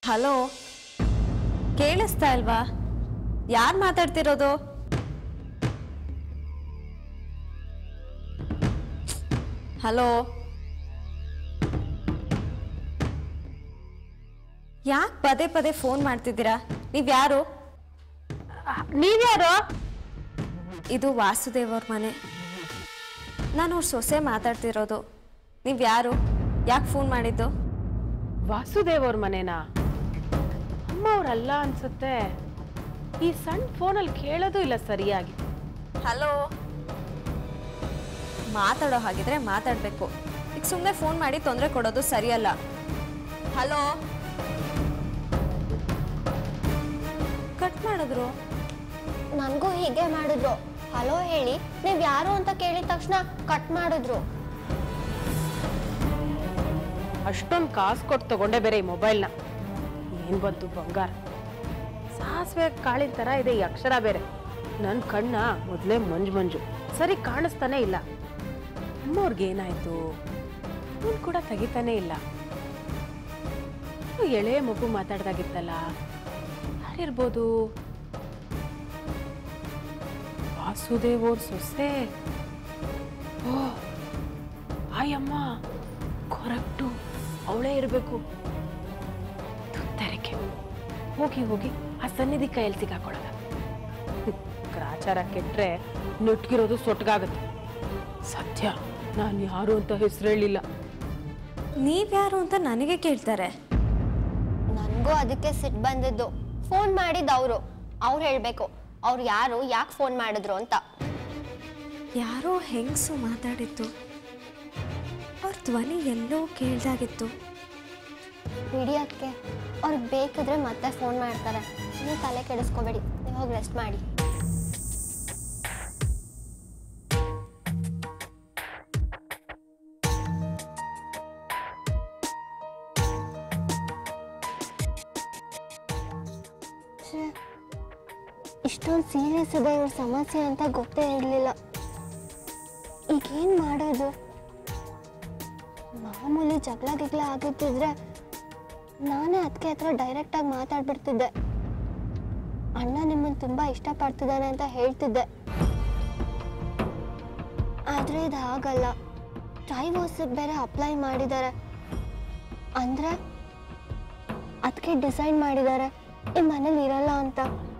hello ಕೇಳಿಸ್ತಾ ಇಲ್ವಾ ಯಾರು ಮಾತಾಡ್ತಿರೋದು ಹಲೋ ಯಾಕೆ ಪದೇ ಪದೇ ಫೋನ್ ಮಾಡ್ತಿದ್ದೀರಾ ನೀವ್ಯಾರು ನೀವ್ಯಾರು ಇದು ವಾಸುದೇವ್ ಅವ್ರ ಮನೆ ನಾನು ಅವ್ರ ಸೊಸೆ ಮಾತಾಡ್ತಿರೋದು ನೀವ್ಯಾರು ಯಾಕೆ ಫೋನ್ ಮಾಡಿದ್ದು ವಾಸುದೇವ್ ಅವ್ರ ಮನೇನಾ ಅಮ್ಮ ಅವ್ರಲ್ಲ ಅನ್ಸುತ್ತೆ ಈ ಸಣ್ಣ ಫೋನಲ್ಲಿ ಕೇಳೋದು ಇಲ್ಲ ಸರಿಯಾಗಿ ಹಲೋ ಮಾತಾಡೋ ಹಾಗಿದ್ರೆ ಮಾತಾಡಬೇಕು ಈಗ ಸುಮ್ಮನೆ ಫೋನ್ ಮಾಡಿ ತೊಂದರೆ ಕೊಡೋದು ಸರಿಯಲ್ಲ ಹಲೋ ಕಟ್ ಮಾಡಿದ್ರು ನನಗೂ ಹೀಗೆ ಮಾಡಿದ್ರು ಹಲೋ ಹೇಳಿ ನೀವು ಯಾರು ಅಂತ ಕೇಳಿದ ತಕ್ಷಣ ಕಟ್ ಮಾಡಿದ್ರು ಅಷ್ಟೊಂದು ಕಾಸು ಕೊಟ್ಟು ತಗೊಂಡೆ ಬೇರೆ ಈ ಮೊಬೈಲ್ನ ಏನ್ ಬಂತು ಬಂಗಾರ ಸಾಸಿವೆ ಕಾಳಿನ ಥರ ಇದೆ ಈ ಅಕ್ಷರ ಬೇರೆ ನನ್ನ ಕಣ್ಣ ಮೊದಲೇ ಮಂಜು ಮಂಜು ಸರಿ ಕಾಣಿಸ್ತಾನೆ ಇಲ್ಲ ಅಮ್ಮವ್ರಿಗೆ ಏನಾಯ್ತು ಫೋನ್ ಕೂಡ ತೆಗಿತಾನೆ ಇಲ್ಲ ಏನೋ ಎಳೆ ಮಗು ಮಾತಾಡ್ದಾಗಿತ್ತಲ್ಲ ಯಾರಿರ್ಬೋದು ವಾಸುದೇವ್ ಅವ್ರ ಸೊಸೆ ಓ ಆಯಮ್ಮ ಕರೆಕ್ಟು ಅವಳೇ ಇರಬೇಕು ತುತ್ತರಿಕೆ ಹೋಗಿ ಹೋಗಿ ಆ ಸನ್ನಿಧಿ ಕೈಯಲ್ಲಿ ಸಿಗಾಕೊಳ್ಳೋದ ಗ್ರಾಚಾರ ಕೆಟ್ರೆ ನೆಟ್ಗಿರೋದು ಸೊಟ್ಗಾಗತ್ತೆ ಸತ್ಯ ನಾನು ಯಾರು ಅಂತ ಹೆಸರು ಹೇಳಿಲ್ಲ ನೀವ್ಯಾರು ಅಂತ ನನಗೆ ಕೇಳ್ತಾರೆ ನನಗೂ ಅದಕ್ಕೆ ಸಿಟ್ಟು ಬಂದಿದ್ದು ಫೋನ್ ಮಾಡಿದ್ದು ಅವರು ಅವ್ರು ಹೇಳಬೇಕು ಅವ್ರು ಯಾರು ಯಾಕೆ ಫೋನ್ ಮಾಡಿದ್ರು ಅಂತ ಯಾರೋ ಹೆಂಗಸು ಮಾತಾಡಿತ್ತು ಅವ್ರ ಧ್ವನಿ ಎಲ್ಲೋ ಕೇಳ್ದಾಗಿತ್ತು ಹಿಡಿಯೋಕ್ಕೆ ಅವ್ರಿಗೆ ಬೇಕಿದ್ರೆ ಮತ್ತೆ ಫೋನ್ ಮಾಡ್ತಾರೆ ನೀವು ತಲೆ ಕೆಡಿಸ್ಕೋಬೇಡಿ ನೀವು ಹೋಗಿ ರೆಸ್ಟ್ ಮಾಡಿ ಛೇ, ಇಷ್ಟೊಂದು ಸೀರಿಯಸ್ ಇದೆ ಇವ್ರ ಸಮಸ್ಯೆ ಅಂತ ಗೊತ್ತೇ ಇರಲಿಲ್ಲ ಈಗೇನು ಮಾಡೋದು ಮಾಮೂಲಿ ಜಗಳ ಗಿಗ್ಲ ಆಗಿದ್ದಿದ್ರೆ ನಾನೇ ಅದಕ್ಕೆ ಹತ್ರ ಡೈರೆಕ್ಟಾಗಿ ಮಾತಾಡ್ಬಿಡ್ತಿದ್ದೆ ಅಣ್ಣ ನಿಮ್ಮನ್ನು ತುಂಬ ಇಷ್ಟಪಡ್ತಿದ್ದಾನೆ ಅಂತ ಹೇಳ್ತಿದ್ದೆ ಆದರೆ ಇದು ಹಾಗಲ್ಲ ಡೈವೋರ್ಸಿಗೆ ಬೇರೆ ಅಪ್ಲೈ ಮಾಡಿದ್ದಾರೆ ಅಂದರೆ ಅದಕ್ಕೆ ಡಿಸೈಡ್ ಮಾಡಿದ್ದಾರೆ ಈ ಮನೇಲಿ ಇರಲ್ಲ ಅಂತ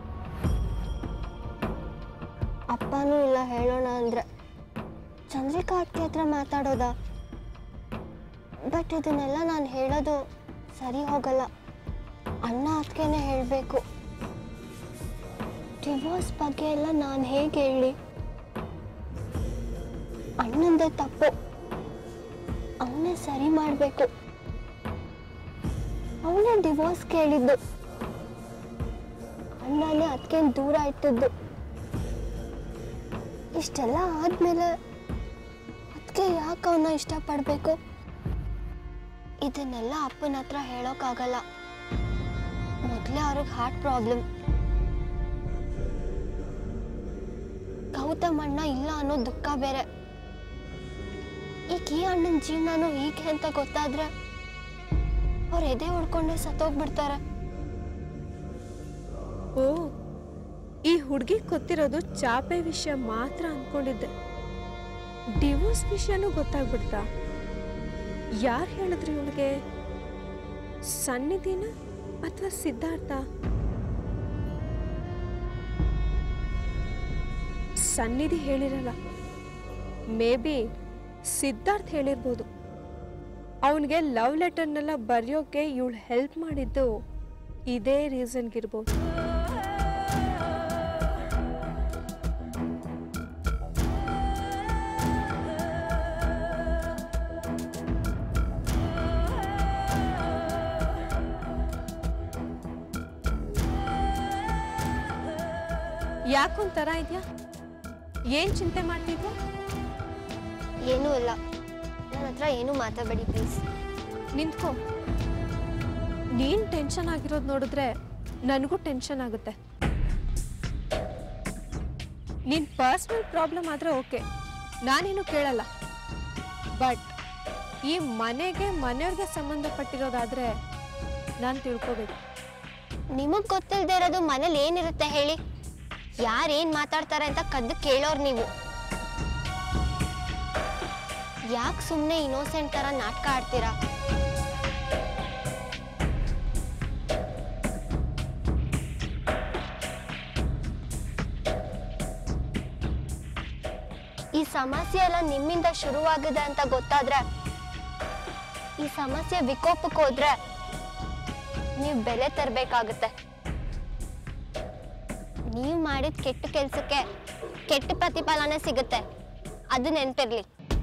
ಅಪ್ಪನೂ ಇಲ್ಲ ಹೇಳೋಣ ಅಂದರೆ ಚಂದ್ರಿಕಾ ಅದ್ಕೆ ಹತ್ರ ಮಾತಾಡೋದಾ ಬಟ್ ಇದನ್ನೆಲ್ಲ ನಾನು ಹೇಳೋದು ಸರಿ ಹೋಗಲ್ಲ ಅಣ್ಣ ಅದಕ್ಕೇನೆ ಹೇಳಬೇಕು ಡಿವೋರ್ಸ್ ಬಗ್ಗೆ ಎಲ್ಲ ನಾನು ಹೇಗೆ ಹೇಳಿ ಅಣ್ಣಂದೇ ತಪ್ಪು ಅವನೇ ಸರಿ ಮಾಡಬೇಕು ಅವನೇ ಡಿವೋರ್ಸ್ ಕೇಳಿದ್ದು ಅಣ್ಣನೇ ಅದಕ್ಕೆ ದೂರ ಇಟ್ಟಿದ್ದು ಇಷ್ಟೆಲ್ಲ ಆದಮೇಲೆ ಅದಕ್ಕೆ ಯಾಕೆ ಅವನ್ನ ಇಷ್ಟಪಡಬೇಕು ಇದನ್ನೆಲ್ಲ ಅಪ್ಪನ ಹತ್ರ ಹೇಳೋಕ್ಕಾಗಲ್ಲ ಮೊದಲೇ ಅವ್ರಿಗೆ ಹಾರ್ಟ್ ಪ್ರಾಬ್ಲಮ್ ಗೌತಮ್ ಅಣ್ಣ ಇಲ್ಲ ಅನ್ನೋ ದುಃಖ ಬೇರೆ ಈಗ ಈ ಅಣ್ಣನ ಜೀವನನೂ ಹೀಗೆ ಅಂತ ಗೊತ್ತಾದ್ರೆ ಅವ್ರು ಎದೆ ಹೊಡ್ಕೊಂಡೆ ಸತ್ತೋಗ್ಬಿಡ್ತಾರೆ ಓ ಈ ಹುಡುಗಿ ಗೊತ್ತಿರೋದು ಚಾಪೆ ವಿಷಯ ಮಾತ್ರ ಅನ್ಕೊಂಡಿದ್ದೆ ಡಿವೋರ್ಸ್ ವಿಷಯನೂ ಗೊತ್ತಾಗ್ಬಿಡ್ತಾ ಯಾರು ಹೇಳಿದ್ರು ಇವಳಿಗೆ ಸನ್ನಿಧಿನ ಅಥವಾ ಸಿದ್ಧಾರ್ಥ ಸನ್ನಿಧಿ ಹೇಳಿರಲ್ಲ ಮೇ ಬಿ ಸಿದ್ಧಾರ್ಥ್ ಹೇಳಿರ್ಬೋದು ಅವನಿಗೆ ಲವ್ ಲೆಟರ್ನೆಲ್ಲ ಬರೆಯೋಕೆ ಇವಳು ಹೆಲ್ಪ್ ಮಾಡಿದ್ದು ಇದೇ ರೀಸನ್ಗಿರ್ಬೋದು ಯಾಕೊಂಥರ ಇದೆಯಾ ಏನ್ ಚಿಂತೆ ಮಾಡ್ತಿದ್ಯಾ ಏನೂ ಇಲ್ಲ ನನ್ನ ಹತ್ರ ಏನೂ ಮಾತಾಡಬೇಡಿ ಪ್ಲೀಸ್ ನಿಂತ್ಕೋ ನೀನ್ ಟೆನ್ಷನ್ ಆಗಿರೋದು ನೋಡಿದ್ರೆ ನನಗೂ ಟೆನ್ಷನ್ ಆಗುತ್ತೆ ನಿನ್ ಪರ್ಸ್ನಲ್ ಪ್ರಾಬ್ಲಮ್ ಆದ್ರೆ ಓಕೆ ನಾನೇನು ಕೇಳಲ್ಲ ಬಟ್ ಈ ಮನೆಗೆ ಮನೆಯವ್ರಿಗೆ ಸಂಬಂಧಪಟ್ಟಿರೋದಾದ್ರೆ ನಾನು ತಿಳ್ಕೋಬೇಕು ನಿಮಗ್ ಗೊತ್ತಿಲ್ದೇ ಇರೋದು ಮನೇಲಿ ಏನಿರುತ್ತೆ ಹೇಳಿ ಯಾರೇನ್ ಮಾತಾಡ್ತಾರೆ ಅಂತ ಕದ್ದು ಕೇಳೋರ್ ನೀವು ಯಾಕೆ ಸುಮ್ಮನೆ ಇನೋಸೆಂಟ್ ತರ ನಾಟಕ ಆಡ್ತೀರಾ ಈ ಸಮಸ್ಯೆ ಎಲ್ಲ ನಿಮ್ಮಿಂದ ಶುರುವಾಗಿದೆ ಅಂತ ಗೊತ್ತಾದ್ರೆ ಈ ಸಮಸ್ಯೆ ವಿಕೋಪಕ್ಕೆ ಹೋದ್ರೆ ನೀವು ಬೆಲೆ ತರಬೇಕಾಗುತ್ತೆ ನೀವು ಮಾಡಿದ ಕೆಟ್ಟ ಕೆಲ್ಸಕ್ಕೆ ಕೆಟ್ಟ ಪ್ರತಿಫಲನೆ ಸಿಗುತ್ತೆ ಅದು ನೆನ್ಪಿರ್ಲಿ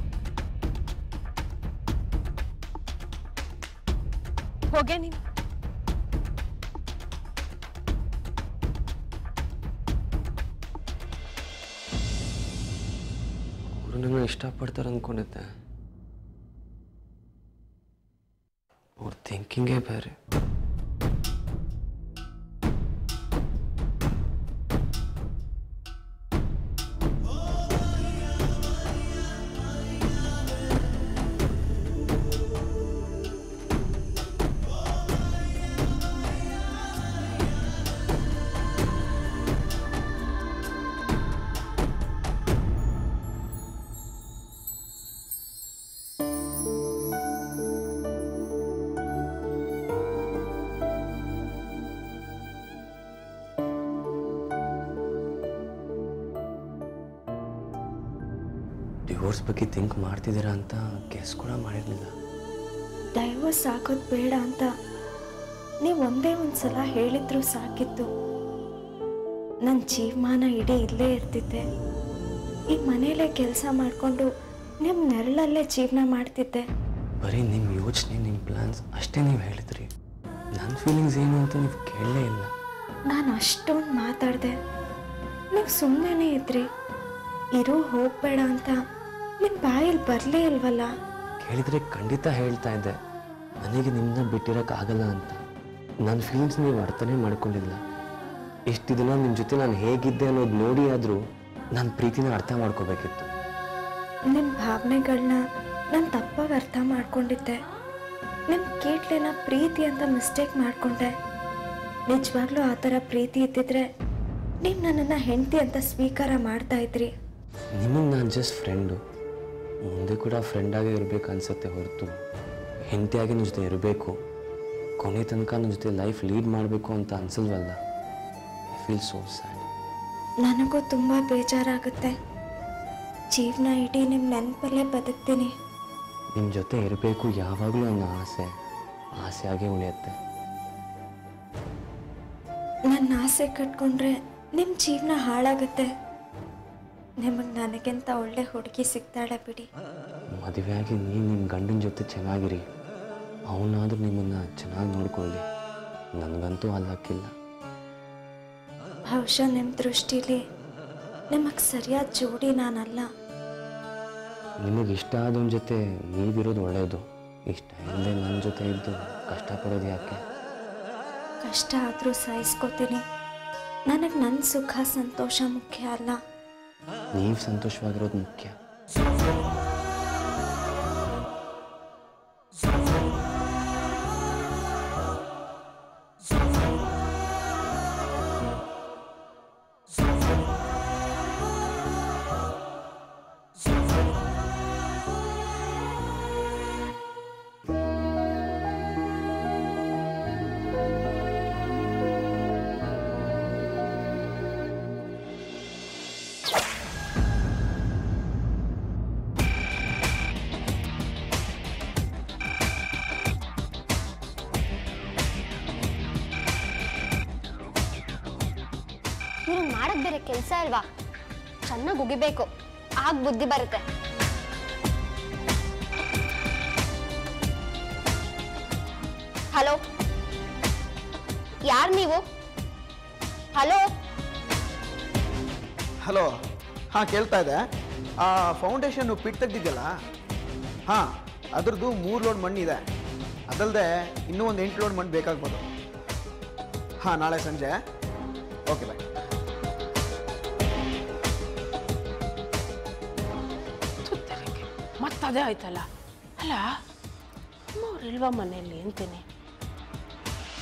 ಹೋಗೆ ನೀನು ಅವರು ನನ್ನ ಇಷ್ಟಪಡ್ತಾರೆ ಅಂದ್ಕೊಂಡಿದ್ದೆ ಅವ್ರ ಥಿಂಕಿಂಗೇ ಬೇರೆ ಡಿವೋರ್ಸ್ ಬಗ್ಗೆ ಥಿಂಕ್ ಮಾಡ್ತಿದ್ದೀರಾ ಅಂತ ಗೆಸ್ ಕೂಡ ಮಾಡಿರಲಿಲ್ಲ ಡೈವರ್ಸ್ ಆಗೋದು ಬೇಡ ಅಂತ ನೀವು ಒಂದೇ ಒಂದು ಸಲ ಹೇಳಿದ್ರು ಸಾಕಿತ್ತು ನನ್ನ ಜೀವಮಾನ ಇಡೀ ಇಲ್ಲೇ ಇರ್ತಿದ್ದೆ ಈ ಮನೇಲೇ ಕೆಲಸ ಮಾಡಿಕೊಂಡು ನಿಮ್ಮ ನೆರಳಲ್ಲೇ ಜೀವನ ಮಾಡ್ತಿದ್ದೆ ಬರೀ ನಿಮ್ಮ ಯೋಚನೆ ನಿಮ್ಮ ಪ್ಲ್ಯಾನ್ಸ್ ಅಷ್ಟೇ ನೀವು ಹೇಳಿದ್ರಿ ನನ್ನ ಫೀಲಿಂಗ್ಸ್ ಏನು ಅಂತ ನೀವು ಕೇಳಲೇ ಇಲ್ಲ ನಾನು ಅಷ್ಟೊಂದು ಮಾತಾಡಿದೆ ನೀವು ಸುಮ್ಮನೆ ಇದ್ರಿ ಇರೋ ಹೋಗಬೇಡ ಅಂತ ನಿಮ್ಮ ಬಾಯಲ್ಲಿ ಬರಲೇ ಇಲ್ವಲ್ಲ ಕೇಳಿದರೆ ಖಂಡಿತ ಹೇಳ್ತಾ ಇದ್ದೆ ನನಗೆ ನಿಮ್ಮನ್ನ ಬಿಟ್ಟಿರೋಕ್ಕಾಗಲ್ಲ ಅಂತ ನನ್ನ ಫೀಲಿಂಗ್ಸ್ ನೀವು ಅರ್ಥನೇ ಮಾಡ್ಕೊಂಡಿಲ್ಲ ಇಷ್ಟು ದಿನ ನಿಮ್ಮ ಜೊತೆ ನಾನು ಹೇಗಿದ್ದೆ ಅನ್ನೋದು ನೋಡಿ ಆದರೂ ನನ್ನ ಪ್ರೀತಿನ ಅರ್ಥ ಮಾಡ್ಕೋಬೇಕಿತ್ತು ನಿಮ್ಮ ಭಾವನೆಗಳನ್ನ ನಾನು ತಪ್ಪಾಗಿ ಅರ್ಥ ಮಾಡ್ಕೊಂಡಿದ್ದೆ ನಿಮ್ಮ ಕೀಟ್ಲೆನ ಪ್ರೀತಿ ಅಂತ ಮಿಸ್ಟೇಕ್ ಮಾಡಿಕೊಂಡೆ ನಿಜವಾಗ್ಲೂ ಆ ಥರ ಪ್ರೀತಿ ಇದ್ದಿದ್ರೆ ನೀವು ನನ್ನನ್ನು ಹೆಂಡತಿ ಅಂತ ಸ್ವೀಕಾರ ಮಾಡ್ತಾ ಇದ್ರಿ ನಿಮಗೆ ನಾನು ಜಸ್ಟ್ ಫ್ರೆಂಡು ಮುಂದೆ ಕೂಡ ಫ್ರೆಂಡಾಗೇ ಇರಬೇಕು ಅನ್ಸುತ್ತೆ ಹೊರತು ಹೆಂಡತಿಯಾಗಿ ನನ್ನ ಜೊತೆ ಇರಬೇಕು ಕೊನೆ ತನಕ ನನ್ನ ಜೊತೆ ಲೈಫ್ ಲೀಡ್ ಮಾಡಬೇಕು ಅಂತ ಅನ್ಸಲ್ವಲ್ಲ ಐ ಫೀಲ್ ಸೋ ಸ್ಯಾಡ್ ನನಗೂ ತುಂಬ ಬೇಜಾರಾಗುತ್ತೆ ಜೀವನ ಇಡೀ ನಿಮ್ಮ ನೆನಪಲ್ಲೇ ಬದುಕ್ತೀನಿ ನಿಮ್ಮ ಜೊತೆ ಇರಬೇಕು ಯಾವಾಗಲೂ ನನ್ನ ಆಸೆ ಆಸೆಯಾಗೇ ಉಳಿಯುತ್ತೆ ನನ್ನ ಆಸೆ ಕಟ್ಕೊಂಡ್ರೆ ನಿಮ್ಮ ಜೀವನ ಹಾಳಾಗುತ್ತೆ ನಿಮಗೆ ನನಗಿಂತ ಒಳ್ಳೆ ಹುಡುಗಿ ಸಿಗ್ತಾಳೆ ಬಿಡಿ ಮದುವೆಯಾಗಿ ನೀವು ನಿಮ್ಮ ಗಂಡನ ಜೊತೆ ಚೆನ್ನಾಗಿರಿ ಅವನಾದರೂ ನಿಮ್ಮನ್ನು ಚೆನ್ನಾಗಿ ನೋಡ್ಕೊಳ್ಳಿ ನನಗಂತೂ ಅಲ್ಲಕ್ಕಿಲ್ಲ ಬಹುಶಃ ನಿಮ್ಮ ದೃಷ್ಟಿಲಿ ನಿಮಗೆ ಸರಿಯಾದ ಜೋಡಿ ನಾನಲ್ಲ ನಿಮಗೆ ಇಷ್ಟ ಆದವನ ಜೊತೆ ನೀವಿರೋದು ಒಳ್ಳೆಯದು ಇಷ್ಟ ಇಲ್ಲದೆ ನನ್ನ ಜೊತೆ ಇದ್ದು ಕಷ್ಟಪಡೋದು ಯಾಕೆ ಕಷ್ಟ ಆದರೂ ಸಹಿಸ್ಕೋತೀನಿ ನನಗೆ ನನ್ನ ಸುಖ ಸಂತೋಷ ಮುಖ್ಯ ಅಲ್ಲ ನೀವು ಸಂತೋಷವಾಗಿರೋದು ಮುಖ್ಯ ಇವ್ರು ಮಾಡಕ್ ಬೇರೆ ಕೆಲಸ ಅಲ್ವಾ ಚೆನ್ನಾಗಿ ಉಗಿಬೇಕು ಆಗ ಬುದ್ಧಿ ಬರುತ್ತೆ ಹಲೋ ಯಾರು ನೀವು ಹಲೋ ಹಲೋ ಹಾಂ ಕೇಳ್ತಾ ಇದೆ ಆ ಫೌಂಡೇಶನ್ನು ಪಿಟ್ ತೆಗ್ದಿದ್ಯಲ್ಲ ಹಾಂ ಅದ್ರದ್ದು ಮೂರು ಲೋಡ್ ಮಣ್ಣಿದೆ ಅದಲ್ಲದೆ ಇನ್ನೂ ಒಂದು ಎಂಟು ಲೋಡ್ ಮಣ್ಣು ಬೇಕಾಗ್ಬೋದು ಹಾಂ ನಾಳೆ ಸಂಜೆ ಓಕೆ ಬಾಯ್ ತುತ್ತಲಿಕ್ಕೆ ಮತ್ತದೇ ಆಯ್ತಲ್ಲ ಅಲ್ಲ ಅಮ್ಮವ್ರು ಇಲ್ವಾ ಮನೆಯಲ್ಲಿ ಅಂತೀನಿ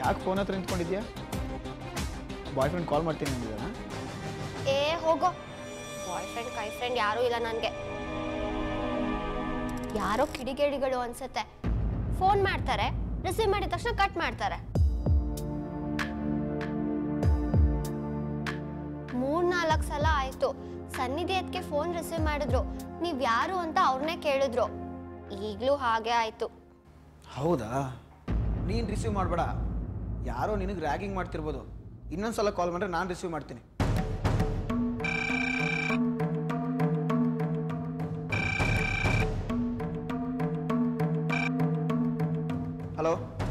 ಯಾಕೆ ಫೋನ್ ಹತ್ರ ನಿಂತ್ಕೊಂಡಿದ್ಯಾ ಬಾಯ್ ಫ್ರೆಂಡ್ ಕಾಲ್ ಮಾಡ್ತೀನಿ ಅಂದಿದ್ದಾನ ಏ ಹೋಗೋ ಬಾಯ್ ಫ್ರೆಂಡ್ ಕೈ ಫ್ರೆಂಡ್ ಯಾರೂ ಇಲ್ಲ ನನಗೆ ಯಾರೋ ಕಿಡಿಗೇಡಿಗಳು ಅನ್ಸುತ್ತೆ ಫೋನ್ ಮಾಡ್ತಾರೆ ರಿಸೀವ್ ಮಾಡಿದ ತಕ್ಷಣ ಕಟ್ ಮಾಡ್ತಾರೆ ಮೂರ್ನಾಲ್ಕು ಸಲ ಆಯ್ತು ಸನ್ನಿಧಿ ಅದಕ್ಕೆ ಫೋನ್ ರಿಸೀವ್ ಮಾಡಿದ್ರು ನೀವ್ ಯಾರು ಅಂತ ಅವ್ರನ್ನೇ ಕೇಳಿದ್ರು ಈಗಲೂ ಹಾಗೆ ಆಯ್ತು ಹೌದಾ ನೀನು ರಿಸೀವ್ ಮಾಡಬೇಡ ಯಾರೋ ನಿನಗೆ ರ್ಯಾಗಿಂಗ್ ಮಾಡ್ತಿರ್ಬೋದು ಇನ್ನೊಂದು ಸಲ ಕಾಲ್ ಮಾಡಿದ್ರೆ ನಾನು ರಿಸೀವ್ ಮಾಡ್ತೀನಿ ಹಲೋ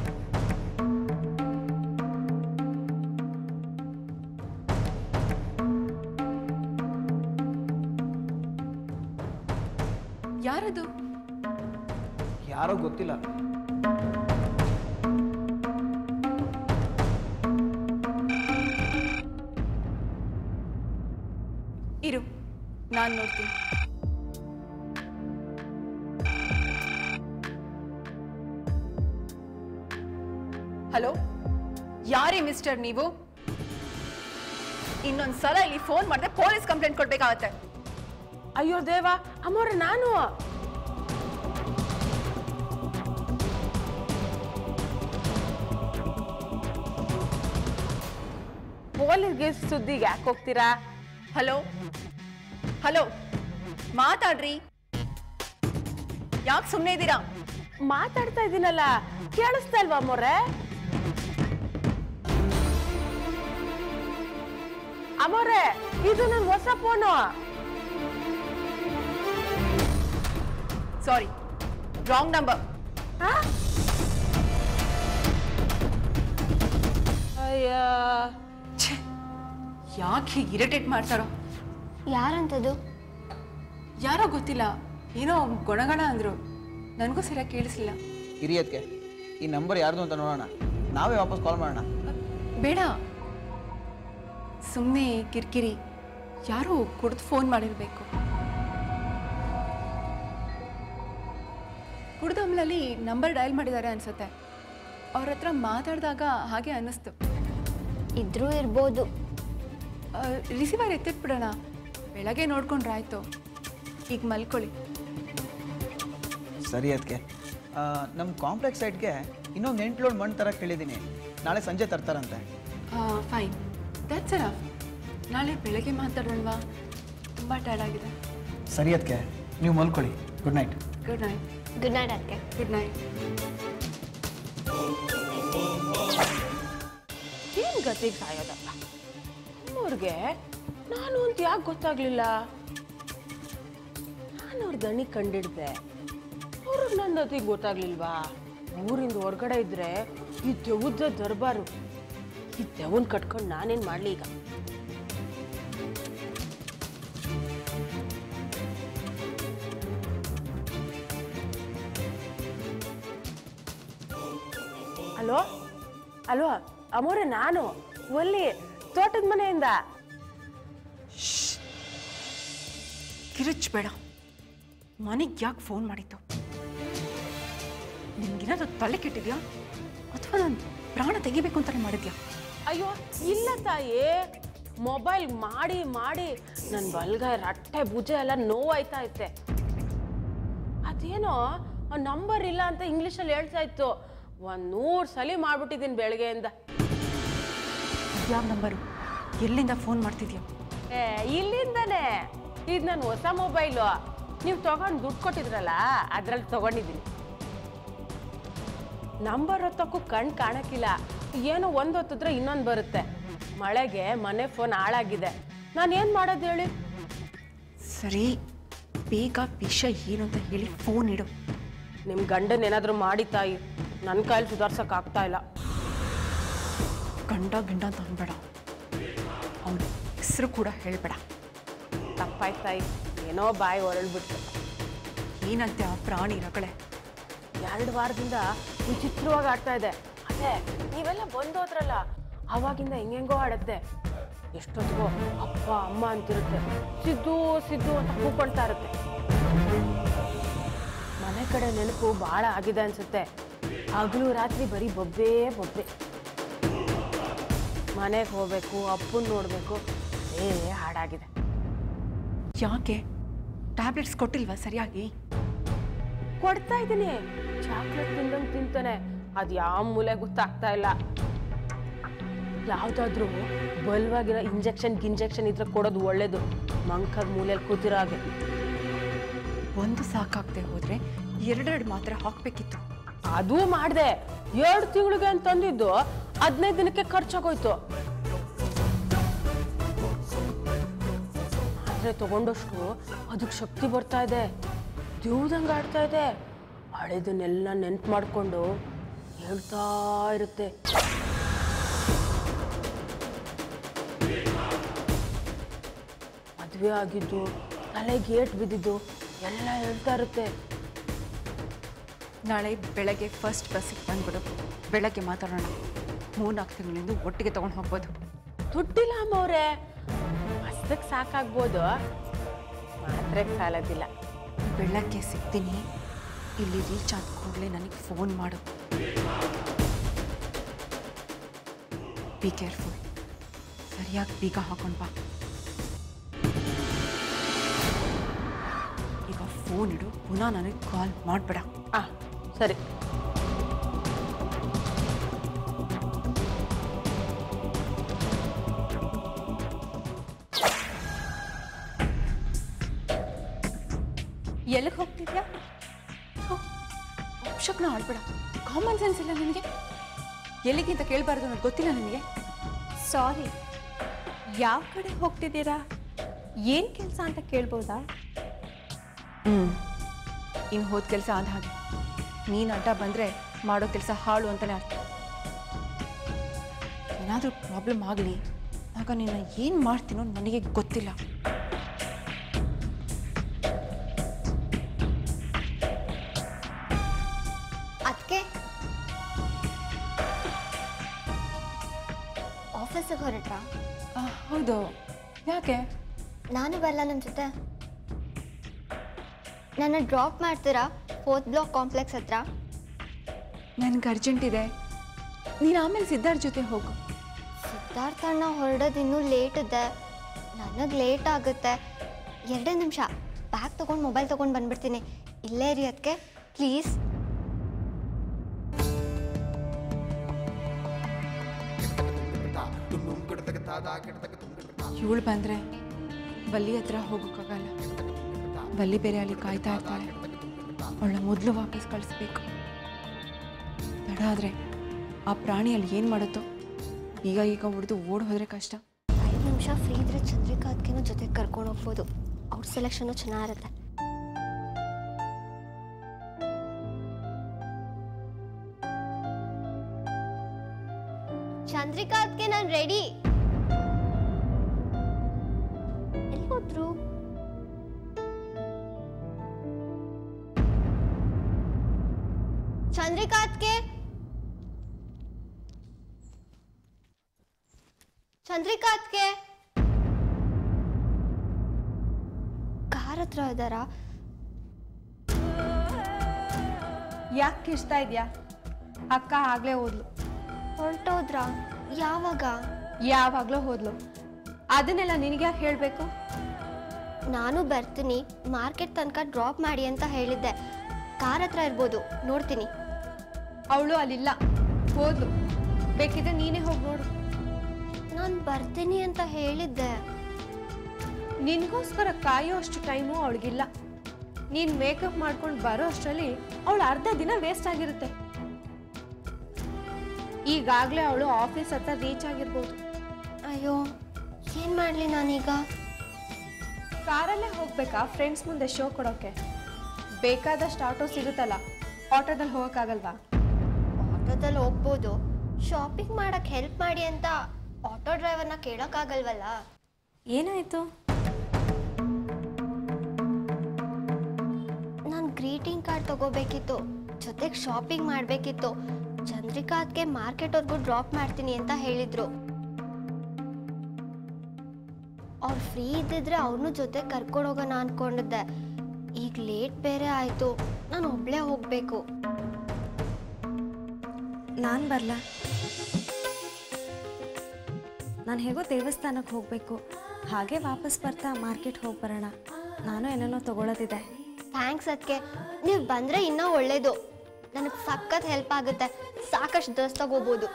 ಯಾರದು ಯಾರೋ ಗೊತ್ತಿಲ್ಲ ಇರು ನಾನು ನೋಡ್ತೀನಿ ಹಲೋ ಯಾರೇ ಮಿಸ್ಟರ್ ನೀವು ಇನ್ನೊಂದ್ ಸಲ ಇಲ್ಲಿ ಫೋನ್ ಮಾಡಿದ್ರೆ ಪೊಲೀಸ್ ಕಂಪ್ಲೇಂಟ್ ಕೊಡ್ಬೇಕಾಗತ್ತೆ ಅಯ್ಯೋ ದೇವ ಅಮ್ಮವ್ರೆ ನಾನು ಪೊಲೀಸ್ಗೆ ಸುದ್ದಿಗೆ ಯಾಕೆ ಹೋಗ್ತೀರಾ ಹಲೋ ಹಲೋ ಮಾತಾಡ್ರಿ ಯಾಕೆ ಸುಮ್ಮನೆ ಇದ್ದೀರಾ ಮಾತಾಡ್ತಾ ಇದ್ದೀನಲ್ಲ ಕೇಳಿಸ್ತಾ ಇಲ್ವಾ ಅಮ್ಮವ್ರೆ ಅಮ್ಮವ್ರೆ ಇದು ನನ್ನ ಹೊಸ ಫೋನು ಸಾರಿ ರಾಂಗ್ ನಂಬರ್ ಅಯ್ಯ ಯಾಕೆ ಹೀಗೆ ಇರಿಟೇಟ್ ಮಾಡ್ತಾರೋ ಯಾರಂತದು ಯಾರೋ ಗೊತ್ತಿಲ್ಲ ಏನೋ ಗೊಣಗಣ ಅಂದ್ರು ನನಗೂ ಸರಿಯಾಗಿ ಕೇಳಿಸ್ಲಿಲ್ಲ ಹಿರಿಯದ್ಕೆ ಈ ನಂಬರ್ ಯಾರ್ದು ಅಂತ ನೋಡೋಣ ನಾವೇ ವಾಪಸ್ ಕಾಲ್ ಮಾಡೋಣ ಬೇಡ ಸುಮ್ಮನೆ ಕಿರಿಕಿರಿ ಯಾರೋ ಕುಡ್ದು ಫೋನ್ ಮಾಡಿರಬೇಕು ಕುಡ್ದ ಅಮಲಲ್ಲಿ ನಂಬರ್ ಡಯಲ್ ಮಾಡಿದ್ದಾರೆ ಅನ್ಸುತ್ತೆ ಅವ್ರ ಹತ್ರ ಮಾತಾಡಿದಾಗ ಹಾಗೆ ಅನ್ನಿಸ್ತು ಇದ್ರೂ ಇರ್ಬೋದು ರಿಸೀವರ್ ಎತ್ತಿಟ್ಬಿಡೋಣ ಬೆಳಗ್ಗೆ ನೋಡ್ಕೊಂಡ್ರೆ ಆಯ್ತು ಈಗ ಮಲ್ಕೊಳ್ಳಿ ಸರಿ ಅದಕ್ಕೆ ನಮ್ಮ ಕಾಂಪ್ಲೆಕ್ಸ್ ಸೈಡ್ಗೆ ಇನ್ನೊಂದು ಎಂಟು ಲೋಡ್ ಮಣ್ಣು ತರಕ್ಕೆ ಹೇಳಿದ್ದೀನಿ ನಾಳೆ ಸಂಜೆ ತರ್ತಾರಂತೆ ಫೈನ್ ದಟ್ಸ್ ಅನಫ್ ನಾಳೆ ಬೆಳಗ್ಗೆ ಮಾತಾಡೋಣವಾ ತುಂಬ ಟೈರ್ಡ್ ಆಗಿದೆ ಸರಿ ಅದಕ್ಕೆ ನೀವು ಮಲ್ಕೊಳ್ಳಿ good night good night good night ಅದಕ್ಕೆ ಗುಡ್ ನೈಟ್ ಏನ್ ಗತಿಗೆ ಸಾಯೋದಪ್ಪ ಅವ್ರಿಗೆ ನಾನು ಅಂತ ಯಾಕೆ ಗೊತ್ತಾಗ್ಲಿಲ್ಲ ನಾನು ಅವ್ರ ದಣಿ ಕಂಡಿಡ್ದೆ ಅವ್ರಿಗೆ ನನ್ನ ಗತಿಗೆ ಗೊತ್ತಾಗ್ಲಿಲ್ವಾ ಊರಿಂದ ಹೊರಗಡೆ ಇದ್ರೆ ಈ ದೆವ್ವದ ದರ್ಬಾರು ಈ ದೆವ್ವನ್ ಕಟ್ಕೊಂಡು ನಾನೇನ್ ಮಾಡ್ಲಿ ಈಗ ಹಲೋ ಅಲ್ವಾ ಅಮೋರೆ ನಾನು ಒಲ್ಲಿ ತೋಟದ ಮನೆಯಿಂದ ಕಿರುಚ್ ಬೇಡ ಮನೆಗೆ ಯಾಕೆ ಫೋನ್ ಮಾಡಿದ್ದು ನಿನ್ಗೇನಾದ್ರು ತಲೆ ಕೆಟ್ಟಿದ್ಯಾ ಅಥವಾ ನಾನು ಪ್ರಾಣ ತೆಗಿಬೇಕು ಅಂತಾನೆ ಮಾಡಿದ್ಯಾ ಅಯ್ಯೋ ಇಲ್ಲ ತಾಯಿ ಮೊಬೈಲ್ ಮಾಡಿ ಮಾಡಿ ನನ್ನ ಬಲ್ಗ ರಟ್ಟೆ ಭುಜ ಎಲ್ಲ ನೋವಾಯ್ತಾ ಐತೆ ಅದೇನೋ ನಂಬರ್ ಇಲ್ಲ ಅಂತ ಇಂಗ್ಲೀಷಲ್ಲಿ ಹೇಳ್ತಾ ಇತ್ತು ಒಂದ್ ನೂರು ಸಲ ಮಾಡ್ಬಿಟ್ಟಿದ್ದೀನಿ ಬೆಳಗ್ಗೆಯಿಂದ ಯಾವ ನಂಬರು ಎಲ್ಲಿಂದ ಫೋನ್ ಮಾಡ್ತಿದ್ಯಾ ಏ ಇಲ್ಲಿಂದಾನೆ ಇದು ನನ್ನ ಹೊಸ ಮೊಬೈಲು ನೀವು ತಗೊಂಡು ದುಡ್ಡು ಕೊಟ್ಟಿದ್ರಲ್ಲ ಅದ್ರಲ್ಲಿ ತಗೊಂಡಿದ್ದೀನಿ ನಂಬರ್ ಹೊತ್ತಕ್ಕೂ ಕಣ್ ಕಾಣಕ್ಕಿಲ್ಲ ಏನೋ ಒಂದು ಹೊತ್ತಿದ್ರೆ ಇನ್ನೊಂದು ಬರುತ್ತೆ ಮಳೆಗೆ ಮನೆ ಫೋನ್ ಹಾಳಾಗಿದೆ ನಾನು ಏನು ಮಾಡೋದು ಹೇಳಿ ಸರಿ ಬೇಗ ವಿಷಯ ಏನು ಅಂತ ಹೇಳಿ ಫೋನ್ ಇಡು ನಿಮ್ಮ ಗಂಡನ ಏನಾದರೂ ಮಾಡಿ ತಾಯಿ ನನ್ನ ಕೈಲಿ ಸುಧಾರ್ಸಕ್ ಆಗ್ತಾ ಇಲ್ಲ ಗಂಡ ಗಿಂಡ ಅಂತ ಅನ್ಬೇಡ ಅವನ ಹೆಸರು ಕೂಡ ಹೇಳಬೇಡ ತಪ್ಪಾಯ್ತು ತಾಯಿ ಏನೋ ಬಾಯಿ ಹೊರಳ್ಬಿಟ್ಟು ಏನಂತೆ ಆ ಪ್ರಾಣಿ ರಗಳೆ ಎರಡು ವಾರದಿಂದ ವಿಚಿತ್ರವಾಗಿ ಆಡ್ತಾ ಇದೆ ಅದೇ ನೀವೆಲ್ಲ ಬಂದೋದ್ರಲ್ಲ ಅವಾಗಿಂದ ಹೆಂಗೆಂಗೋ ಆಡತ್ತೆ ಎಷ್ಟೊತ್ತಿಗೋ ಅಪ್ಪ ಅಮ್ಮ ಅಂತಿರುತ್ತೆ ಸಿದ್ದು ಸಿದ್ದು ಅಂತ ಕೂಕೊಳ್ತಾ ಇರುತ್ತೆ ಮನೆ ಕಡೆ ನೆನಪು ಭಾಳ ಆಗಿದೆ ಅನ್ಸುತ್ತೆ ಹಗಲು ರಾತ್ರಿ ಬರೀ ಬೊಬ್ಬೆ ಬೊಬ್ಬೆ ಮನೆಗೆ ಹೋಗ್ಬೇಕು ಅಪ್ಪನ ನೋಡಬೇಕು ಏ ಹಾಡಾಗಿದೆ ಯಾಕೆ ಟ್ಯಾಬ್ಲೆಟ್ಸ್ ಕೊಟ್ಟಿಲ್ವಾ ಸರಿಯಾಗಿ ಕೊಡ್ತಾ ಇದ್ದೀನಿ ಚಾಕ್ಲೇಟ್ ತಿಂದಂಗೆ ತಿಂತಾನೆ ಅದು ಯಾವ ಮೂಲೆ ಗೊತ್ತಾಗ್ತಾ ಇಲ್ಲ ಯಾವುದಾದ್ರೂ ಬಲ್ವಾಗಿರೋ ಇಂಜೆಕ್ಷನ್ ಗಿಂಜೆಕ್ಷನ್ ಇದ್ರೆ ಕೊಡೋದು ಒಳ್ಳೇದು ಮಂಕದ ಮೂಲೆಯಲ್ಲಿ ಕೂತಿರೋ ಹಾಗೆ ಒಂದು ಸಾಕಾಗದೆ ಹೋದ್ರೆ ಎರಡೆರಡು ಮಾತ್ರ ಹಾಕ್ಬೇಕಿತ್ತು ಅದು ಮಾಡಿದೆ ಎರಡು ತಿಂಗಳಿಗೆ ಅಂತಂದಿದ್ದು ಹದಿನೈದು ದಿನಕ್ಕೆ ಖರ್ಚಾಗೋಯ್ತು ಆದ್ರೆ ತಗೊಂಡಷ್ಟು ಅದಕ್ಕೆ ಶಕ್ತಿ ಬರ್ತಾ ಇದೆ ದೇವ್ದಂಗೆ ಆಡ್ತಾ ಇದೆ ಹಳೆದನ್ನೆಲ್ಲ ನೆನ್ಪು ಮಾಡಿಕೊಂಡು ಹೇಳ್ತಾ ಇರುತ್ತೆ ಮದುವೆ ಆಗಿದ್ದು ತಲೆಗೆ ಏಟ್ ಬಿದ್ದಿದ್ದು ಎಲ್ಲ ಹೇಳ್ತಾ ಇರುತ್ತೆ ನಾಳೆ ಬೆಳಗ್ಗೆ ಫಸ್ಟ್ ಬಸ್ಸಿಗೆ ಬಂದ್ಬಿಡು ಬೆಳಗ್ಗೆ ಮಾತಾಡೋಣ ಮೂರ್ನಾಲ್ಕು ತಿಂಗಳಿಂದ ಒಟ್ಟಿಗೆ ತೊಗೊಂಡು ಹೋಗ್ಬೋದು ದುಡ್ಡಿಲ್ಲ ಅಮ್ಮವ್ರೆ ಮಸ್ತಕ್ಕೆ ಸಾಕಾಗ್ಬೋದು ಮಾತ್ರೆಗೆ ಸಾಲದಿಲ್ಲ ಬೆಳಗ್ಗೆ ಸಿಗ್ತೀನಿ ಇಲ್ಲಿ ರೀಚ್ ಆದ ಕೂಡಲೇ ನನಗೆ ಫೋನ್ ಮಾಡು ಬಿ ಕೇರ್ಫುಲ್ ಸರಿಯಾಗಿ ಬೀಗ ಹಾಕೊಂಡು ಬಾ ಈಗ ಫೋನ್ ಇಡು ಪುನಃ ನನಗೆ ಕಾಲ್ ಮಾಡಬೇಡ ಆ ಸರಿ ಎಲ್ಲಿಗೆ ಹೋಗ್ತಿದ್ಯಾ ಅಪ್ಶಕ್ನ ಆಡ್ಬೇಡ ಕಾಮನ್ ಸೆನ್ಸ್ ಇಲ್ಲ ನಿನಗೆ ಎಲ್ಲಿಗೆ ಅಂತ ಕೇಳಬಾರ್ದು ನನಗೆ ಗೊತ್ತಿಲ್ಲ ನಿನಗೆ ಸಾರಿ ಯಾವ ಕಡೆ ಹೋಗ್ತಿದ್ದೀರಾ ಏನು ಕೆಲಸ ಅಂತ ಕೇಳ್ಬೋದಾ ಹ್ಞೂ ಇನ್ನು ಹೋದ ಕೆಲಸ ಆದ ಹಾಗೆ ನೀನು ಅಡ್ಡ ಬಂದರೆ ಮಾಡೋ ಕೆಲಸ ಹಾಳು ಅಂತಲೇ ಅರ್ಥ ಏನಾದರೂ ಪ್ರಾಬ್ಲಮ್ ಆಗಲಿ ಆಗ ನಿನ್ನ ಏನು ಮಾಡ್ತೀನೋ ನನಗೆ ಗೊತ್ತಿಲ್ಲ ಅದಕ್ಕೆ ಆಫೀಸಿಗೆ ಹೊರಟ್ರಾ ಆ, ಹೌದು ಯಾಕೆ ನಾನು ಬರಲ್ಲ ನಿಮ್ಮ ಜೊತೆ ನನ್ನ ಡ್ರಾಪ್ ಮಾಡ್ತೀರಾ ಫೋರ್ತ್ ಬ್ಲಾಕ್ ಕಾಂಪ್ಲೆಕ್ಸ್ ಹತ್ರ ನನಗೆ ಅರ್ಜೆಂಟ್ ಇದೆ ನೀನು ಆಮೇಲೆ ಸಿದ್ಧಾರ್ಥ್ ಜೊತೆ ಹೋಗು ಸಿದ್ಧಾರ್ಥಣ್ಣ ಹೊರಡೋದು ಇನ್ನೂ ಲೇಟ್ ಇದೆ ನನಗೆ ಲೇಟ್ ಆಗುತ್ತೆ ಎರಡೇ ನಿಮಿಷ ಬ್ಯಾಗ್ ತೊಗೊಂಡು ಮೊಬೈಲ್ ತೊಗೊಂಡು ಬಂದ್ಬಿಡ್ತೀನಿ ಇಲ್ಲೇ ಇರಿ ಅದಕ್ಕೆ ಪ್ಲೀಸ್ ಇವಳು ಬಂದರೆ ಬಲ್ಲಿ ಹತ್ರ ಹೋಗೋಕ್ಕಾಗಲ್ಲ ಬಲ್ಲಿ ಬೇರೆ ಅಲ್ಲಿ ಕಾಯ್ತಾ ಇರ್ತಾಳೆ ಅವಳ ಮೊದಲು ವಾಪಸ್ ಕಳಿಸ್ಬೇಕು ತಡ ಆದರೆ ಆ ಪ್ರಾಣಿ ಅಲ್ಲಿ ಏನು ಮಾಡುತ್ತೋ ಈಗ ಈಗ ಹೊಡೆದು ಓಡ್ ಹೋದರೆ ಕಷ್ಟ ಐದು ನಿಮಿಷ ಫ್ರೀ ಇದ್ರೆ ಚಂದ್ರಿಕಾ ಅದಕ್ಕೇನೋ ಜೊತೆಗೆ ಕರ್ಕೊಂಡು ಹೋಗ್ಬೋದು ಅವ್ರ ಸೆಲೆಕ್ಷನು ಚೆನ್ನಾಗಿರುತ್ತೆ ಚಂದ್ರಿಕಾ ಅದಕ್ಕೆ ನಾನು ರೆಡಿ ಎಲ್ಲಿ ಹೋದ್ರು ಚಂದ್ರಿಕಾ ಅದಕ್ಕೆ ಚಂದ್ರಿಕಾ ಅದಕ್ಕೆ ಕಾರ್ ಹತ್ರ ಇದ್ದಾರಾ ಯಾಕೆ ಕಿರ್ಚ್ತಾ ಇದೆಯಾ ಅಕ್ಕ ಆಗಲೇ ಹೋದ್ಲು ಹೊರಟೋದ್ರಾ ಯಾವಾಗ ಯಾವಾಗಲೂ ಹೋದ್ಲು ಅದನ್ನೆಲ್ಲ ನಿನಗೆ ಯಾಕೆ ಹೇಳಬೇಕು ನಾನು ಬರ್ತೀನಿ ಮಾರ್ಕೆಟ್ ತನಕ ಡ್ರಾಪ್ ಮಾಡಿ ಅಂತ ಹೇಳಿದ್ದೆ ಕಾರ್ ಹತ್ರ ಇರ್ಬೋದು ನೋಡ್ತೀನಿ ಅವಳು ಅಲ್ಲಿಲ್ಲ ಹೋದ್ಲು ಬೇಕಿದ್ರೆ ನೀನೇ ಹೋಗಿ ನೋಡು ನಾನು ಬರ್ತೀನಿ ಅಂತ ಹೇಳಿದ್ದೆ ನಿನಗೋಸ್ಕರ ಕಾಯೋ ಅಷ್ಟು ಟೈಮು ಅವಳಿಗಿಲ್ಲ ನೀನು ಮೇಕಪ್ ಮಾಡ್ಕೊಂಡು ಬರೋ ಅಷ್ಟರಲ್ಲಿ ಅವಳು ಅರ್ಧ ದಿನ ವೇಸ್ಟ್ ಆಗಿರುತ್ತೆ ಈಗಾಗಲೇ ಅವಳು ಆಫೀಸ್ ಹತ್ರ ರೀಚ್ ಆಗಿರ್ಬೋದು ಅಯ್ಯೋ ಏನು ಮಾಡಲಿ ನಾನೀಗ ಕಾರಲ್ಲೇ ಹೋಗ್ಬೇಕಾ ಫ್ರೆಂಡ್ಸ್ ಮುಂದೆ ಶೋ ಕೊಡೋಕೆ ಬೇಕಾದಷ್ಟು ಆಟೋ ಸಿಗುತ್ತಲ್ಲ ಆಟೋದಲ್ಲಿ ಹೋಗೋಕ್ಕಾಗಲ್ವಾ ಆಟೋದಲ್ಲಿ ಹೋಗ್ಬೋದು ಶಾಪಿಂಗ್ ಮಾಡಕ್ಕೆ ಹೆಲ್ಪ್ ಮಾಡಿ ಅಂತ ಆಟೋ ಡ್ರೈವರ್ನ ಕೇಳೋಕ್ಕಾಗಲ್ವಲ್ಲ ಏನಾಯಿತು ನಾನು ಗ್ರೀಟಿಂಗ್ ಕಾರ್ಡ್ ತಗೋಬೇಕಿತ್ತು ಜೊತೆಗೆ ಶಾಪಿಂಗ್ ಮಾಡಬೇಕಿತ್ತು ಚಂದ್ರಿಕಾ ಅದಕ್ಕೆ ಮಾರ್ಕೆಟ್ವರೆಗೂ ಡ್ರಾಪ್ ಮಾಡ್ತೀನಿ ಅಂತ ಹೇಳಿದ್ರು ಅವ್ರು ಫ್ರೀ ಇದ್ದಿದ್ರೆ ಅವ್ರನ್ನೂ ಜೊತೆ ಕರ್ಕೊಂಡು ಹೋಗೋಣ ಅನ್ಕೊಂಡಿದ್ದೆ ಈಗ ಲೇಟ್ ಬೇರೆ ಆಯಿತು ನಾನು ಒಬ್ಳೇ ಹೋಗಬೇಕು ನಾನು ಬರಲ ನಾನು ಹೇಗೋ ದೇವಸ್ಥಾನಕ್ಕೆ ಹೋಗಬೇಕು ಹಾಗೆ ವಾಪಸ್ ಬರ್ತಾ ಮಾರ್ಕೆಟ್ ಹೋಗಿ ಬರೋಣ ನಾನು ಏನೇನೋ ತಗೊಳ್ಳೋದಿದೆ ಥ್ಯಾಂಕ್ಸ್ ಅದಕ್ಕೆ ನೀವು ಬಂದರೆ ಇನ್ನೂ ಒಳ್ಳೇದು ನನಗೆ ಸಖತ್ ಹೆಲ್ಪ್ ಆಗುತ್ತೆ ಸಾಕಷ್ಟು ಡ್ರೆಸ್ ತಗೋಬೋದು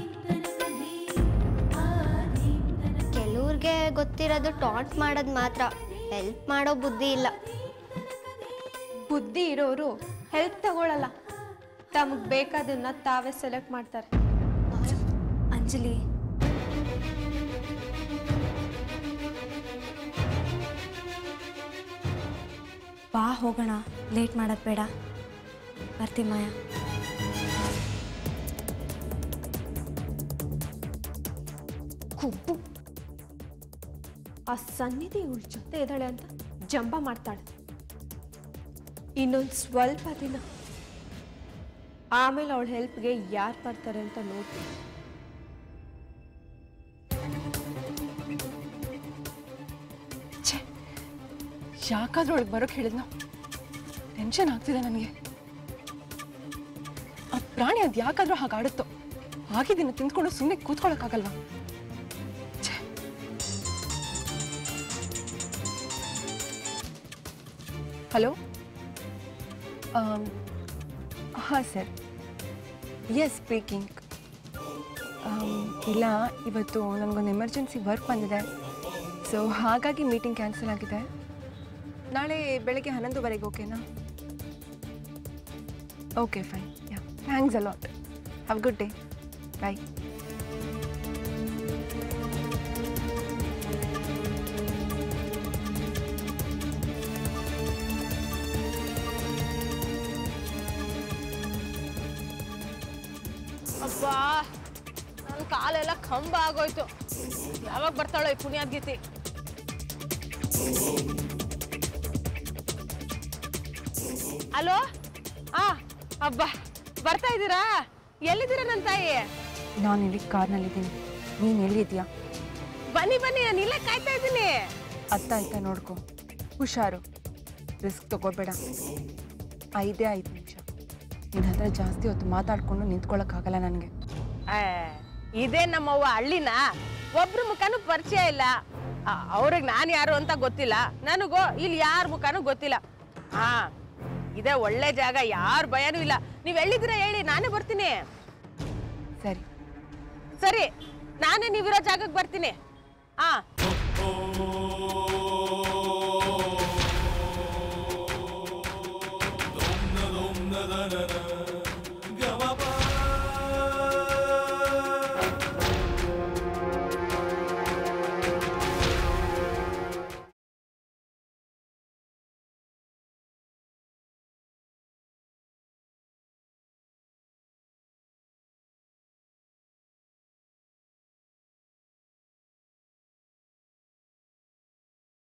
ಕೆಲವ್ರಿಗೆ ಗೊತ್ತಿರೋದು ಟಾಂಟ್ ಮಾಡೋದು ಮಾತ್ರ ಹೆಲ್ಪ್ ಮಾಡೋ ಬುದ್ಧಿ ಇಲ್ಲ ಬುದ್ಧಿ ಇರೋರು ಹೆಲ್ಪ್ ತಗೊಳ್ಳಲ್ಲ ತಮಗೆ ಬೇಕಾದನ್ನ ತಾವೇ ಸೆಲೆಕ್ಟ್ ಮಾಡ್ತಾರೆ ಅಂಜಲಿ ಬಾ ಹೋಗೋಣ ಲೇಟ್ ಮಾಡೋದು ಬೇಡ ಬರ್ತೀವಿ ಮಾಯಾ ಕುಬ್ಬು ಆ ಸನ್ನಿಧಿ ಇವಳ ಜೊತೆ ಇದ್ದಾಳೆ ಅಂತ ಜಂಬ ಮಾಡ್ತಾಳೆ ಇನ್ನೊಂದು ಸ್ವಲ್ಪ ದಿನ ಆಮೇಲೆ ಅವಳ ಹೆಲ್ಪ್ಗೆ ಯಾರು ಬರ್ತಾರೆ ಅಂತ ನೋಡ್ತೀನಿ ಛೇ ಯಾಕಾದ್ರೂ ಒಳಗೆ ಬರೋಕೆ ಹೇಳಿದ್ನ ಟೆನ್ಷನ್ ಆಗ್ತಿದೆ ನನಗೆ ಆ ಪ್ರಾಣಿ ಅದು ಯಾಕಾದ್ರೂ ಹಾಗೆ ಆಡುತ್ತೋ ಆಗಿದ್ದನ್ನು ತಿಂದ್ಕೊಂಡು ಸುಮ್ಮನೆ ಕೂತ್ಕೊಳ್ಳೋಕ್ಕಾಗಲ್ವಾ ಛೇ ಹಲೋ ಹಾಂ ಸರ್ ಎಸ್ ಸ್ಪೀಕಿಂಗ್ ಇಲ್ಲ ಇವತ್ತು ನನಗೊಂದು ಎಮರ್ಜೆನ್ಸಿ ವರ್ಕ್ ಬಂದಿದೆ ಸೊ ಹಾಗಾಗಿ ಮೀಟಿಂಗ್ ಕ್ಯಾನ್ಸಲ್ ಆಗಿದೆ ನಾಳೆ ಬೆಳಗ್ಗೆ ಹನ್ನೊಂದುವರೆಗೆ ಓಕೆನಾ okay fine yeah thanks a lot have good day bye ಅಬ್ಬಾ ನನ್ನ ಕಾಲೆಲ್ಲ ಕಂಬ ಆಗೋಯ್ತು ಯಾವಾಗ ಬರ್ತಾಳೋ ಈ ಪುಣ್ಯಾದ ಗೀತಿ ಹಲೋ ಆ ಅಬ್ಬಾ ಬರ್ತಾ ಇದ್ದೀರಾ ಎಲ್ಲಿದ್ದೀರಾ ನನ್ನ ತಾಯಿ ನಾನು ಇಲ್ಲಿ ಕಾರ್ನಲ್ಲಿದ್ದೀನಿ ನೀನು ಎಲ್ಲಿದ್ಯಾ ಬನ್ನಿ ಬನ್ನಿ ನಾನು ಇಲ್ಲೇ ಕಾಯ್ತಾ ಇದ್ದೀನಿ ಅತ್ತ ಆಯ್ತಾ ನೋಡ್ಕೊ ಹುಷಾರು ರಿಸ್ಕ್ ತಗೋಬೇಡ ಐದೇ ಐದು ನಿಮಿಷ ನಿನ್ನ ಹತ್ರ ಜಾಸ್ತಿ ಹೊತ್ತು ಮಾತಾಡ್ಕೊಂಡು ನಿಂತ್ಕೊಳ್ಳೋಕ್ಕಾಗಲ್ಲ ನನಗೆ ಆ, ಇದೇ ನಮ್ಮವ್ವ ಹಳ್ಳಿನ ಒಬ್ರ ಮುಖನೂ ಪರಿಚಯ ಇಲ್ಲ ಅವ್ರಿಗೆ ನಾನು ಯಾರು ಅಂತ ಗೊತ್ತಿಲ್ಲ ನನಗೋ ಇಲ್ಲಿ ಯಾರ ಮುಖನೂ ಗೊತ್ತಿಲ್ಲ ಹಾ ಇದೇ ಒಳ್ಳೆ ಜಾಗ ಯಾರ ಭಯನೂ ಇಲ್ಲ ನೀವ್ ಎಲ್ಲಿದ್ದೀರಾ ಹೇಳಿ ನಾನೇ ಬರ್ತೀನಿ ಸರಿ ಸರಿ ನಾನೇ ನೀವಿರೋ ಜಾಗಕ್ಕೆ ಬರ್ತೀನಿ ಹಾ